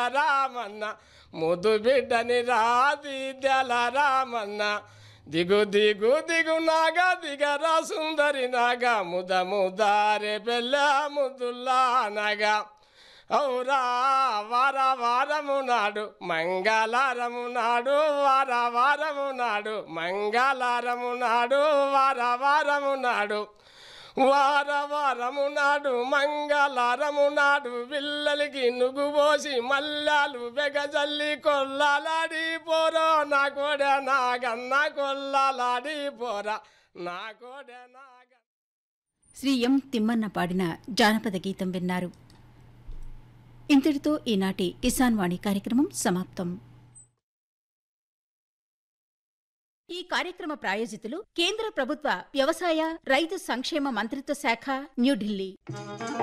రామన్న ముదు బిడ్డని రాదిద్యాల రామన్న దిగు దిగు దిగు నాగా దిగరా సుందరి నాగా ముద ముదారే పెళ్ళ ముదుల్లా నాగా ఔరా వార వారము నాడు మంగళారము నాడు వార వారము నాడు మంగళారము నాడు వార వారము నాడు వార వారము నాడు మంగళారము నాడు పిల్లలకి నుగు పోసి మల్లాలు వెగజల్లి కొల్లాలాడి పోరో నా కోడ నాగన్న కొల్లాలాడి పోరా నా కోడ నాగ శ్రీ ఎం తిమ్మన్న పాడిన జానపద గీతం విన్నారు ఇంతటితో ఈనాటి కిసాన్ వాణి కార్యక్రమం సమాప్తం ఈ కార్యక్రమ ప్రాయోజితులు కేంద్ర ప్రభుత్వ వ్యవసాయ రైతు సంక్షేమ మంత్రిత్వ శాఖ న్యూఢిల్లీ